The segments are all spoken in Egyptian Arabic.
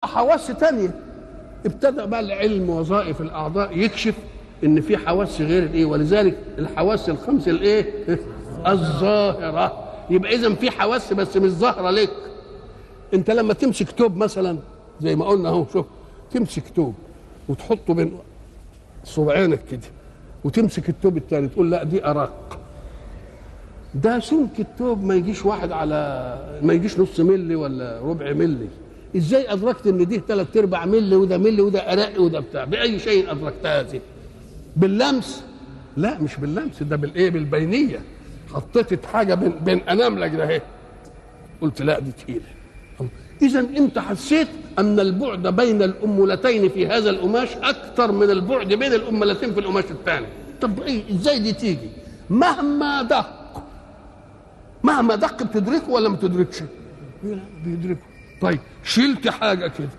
حواس تانية ابتدأ بقى العلم وظائف الأعضاء يكشف إن في حواس غير الإيه ولذلك الحواس الخمس الإيه الظاهرة يبقى إذا في حواس بس مش ظاهرة لك أنت لما تمسك توب مثلا زي ما قلنا أهو شوف تمسك توب وتحطه بين صبعينك كده وتمسك التوب الثاني تقول لا دي أرق ده سمك التوب ما يجيش واحد على ما يجيش نص ملي ولا ربع ملي ازاي ادركت ان دي ثلاث ارباع ملي وده ملي وده ارق وده بتاع باي شيء ادركت هذه باللمس لا مش باللمس ده بالايه بالبينيه حطيت حاجه بين بين اناملك ده اهي قلت لا دي تقيله اذا انت حسيت ان البعد بين الامولتين في هذا القماش اكثر من البعد بين الامولتين في القماش الثاني طب ايه ازاي دي تيجي مهما دق مهما دق بتدركه ولا ما تدركش بيدركه طيب شلت حاجه كده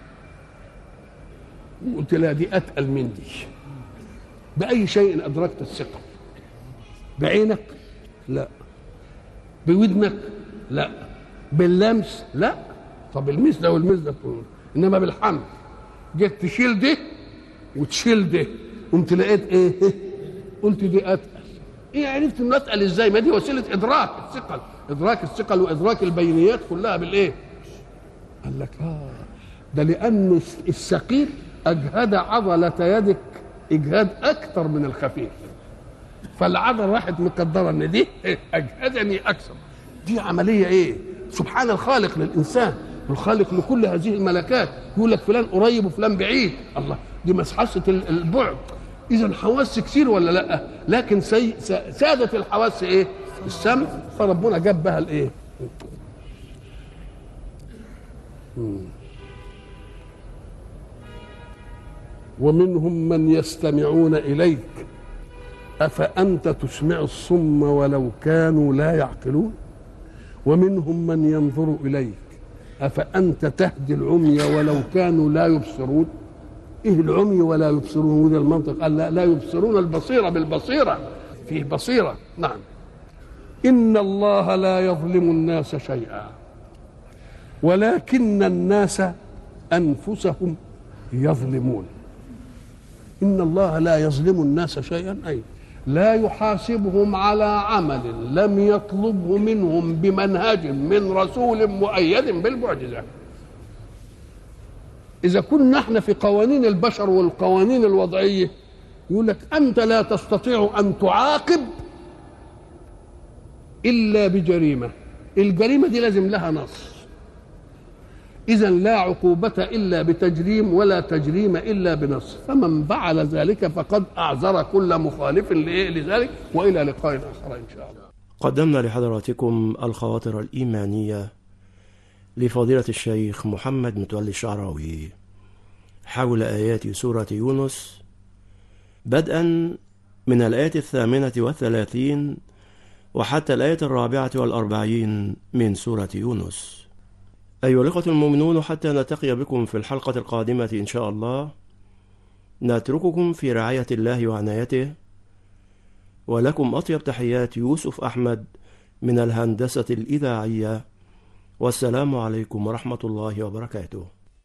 وقلت لا دي اتقل من دي باي شيء ادركت الثقه بعينك لا بودنك لا باللمس لا طب المس ده والمس ده تقول انما بالحمل جيت تشيل ده وتشيل ده قمت لقيت ايه قلت دي اتقل ايه عرفت انه اتقل ازاي ما دي وسيله ادراك الثقل ادراك الثقل وادراك البينيات كلها بالايه قال لك اه ده لان الثقيل اجهد عضله يدك اجهاد اكثر من الخفيف فالعضله راحت مقدره ان دي اجهدني اكثر دي عمليه ايه سبحان الخالق للانسان الخالق لكل هذه الملكات يقول لك فلان قريب وفلان بعيد الله دي مسحسه البعد اذا حواس كتير ولا لا لكن سي سادت الحواس ايه السمع فربنا جاب بها الايه ومنهم من يستمعون اليك افانت تسمع الصم ولو كانوا لا يعقلون ومنهم من ينظر اليك افانت تهدي العمي ولو كانوا لا يبصرون ايه العمي ولا يبصرون وده المنطق قال لا, لا يبصرون البصيره بالبصيره فيه بصيره نعم ان الله لا يظلم الناس شيئا ولكن الناس انفسهم يظلمون ان الله لا يظلم الناس شيئا اي لا يحاسبهم على عمل لم يطلبه منهم بمنهج من رسول مؤيد بالمعجزه اذا كنا احنا في قوانين البشر والقوانين الوضعيه يقول لك انت لا تستطيع ان تعاقب الا بجريمه الجريمه دي لازم لها نص اذا لا عقوبه الا بتجريم ولا تجريم الا بنص فمن فعل ذلك فقد اعذر كل مخالف لذلك والى لقاء اخر ان شاء الله قدمنا لحضراتكم الخواطر الإيمانية لفضيلة الشيخ محمد متولي الشعراوي حول آيات سورة يونس بدءا من الآية الثامنة والثلاثين وحتى الآية الرابعة والأربعين من سورة يونس أيها الأخوة المؤمنون حتى نلتقي بكم في الحلقة القادمة إن شاء الله نترككم في رعاية الله وعنايته ولكم أطيب تحيات يوسف أحمد من الهندسة الإذاعية والسلام عليكم ورحمة الله وبركاته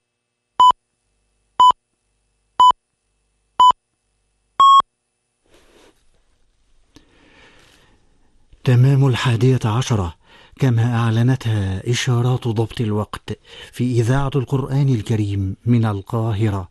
تمام الحادية عشرة كما أعلنتها إشارات ضبط الوقت في إذاعة القرآن الكريم من القاهرة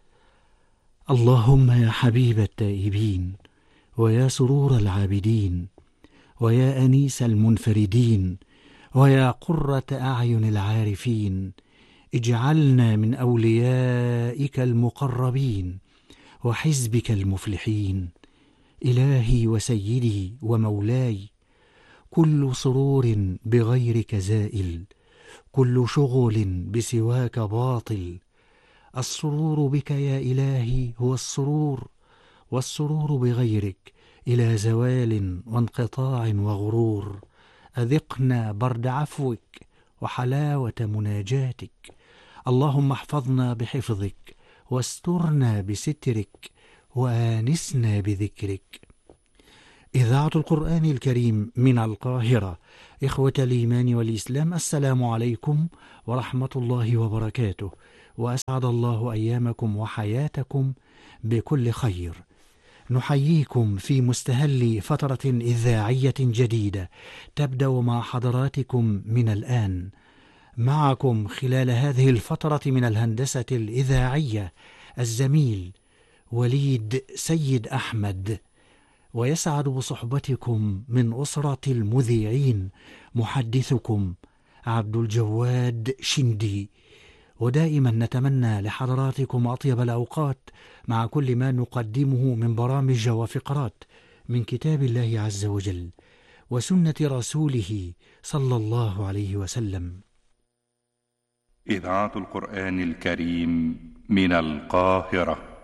اللهم يا حبيب التائبين ويا سرور العابدين ويا أنيس المنفردين ويا قرة أعين العارفين اجعلنا من أوليائك المقربين وحزبك المفلحين إلهي وسيدي ومولاي كل سرور بغيرك زائل كل شغل بسواك باطل السرور بك يا إلهي هو السرور والسرور بغيرك إلى زوال وانقطاع وغرور أذقنا برد عفوك وحلاوة مناجاتك اللهم احفظنا بحفظك واسترنا بسترك وآنسنا بذكرك إذاعة القرآن الكريم من القاهرة إخوة الإيمان والإسلام السلام عليكم ورحمة الله وبركاته واسعد الله ايامكم وحياتكم بكل خير نحييكم في مستهل فتره اذاعيه جديده تبدا مع حضراتكم من الان معكم خلال هذه الفتره من الهندسه الاذاعيه الزميل وليد سيد احمد ويسعد بصحبتكم من اسره المذيعين محدثكم عبد الجواد شندي ودائما نتمنى لحضراتكم اطيب الاوقات مع كل ما نقدمه من برامج وفقرات من كتاب الله عز وجل وسنه رسوله صلى الله عليه وسلم إذاعة القرآن الكريم من القاهرة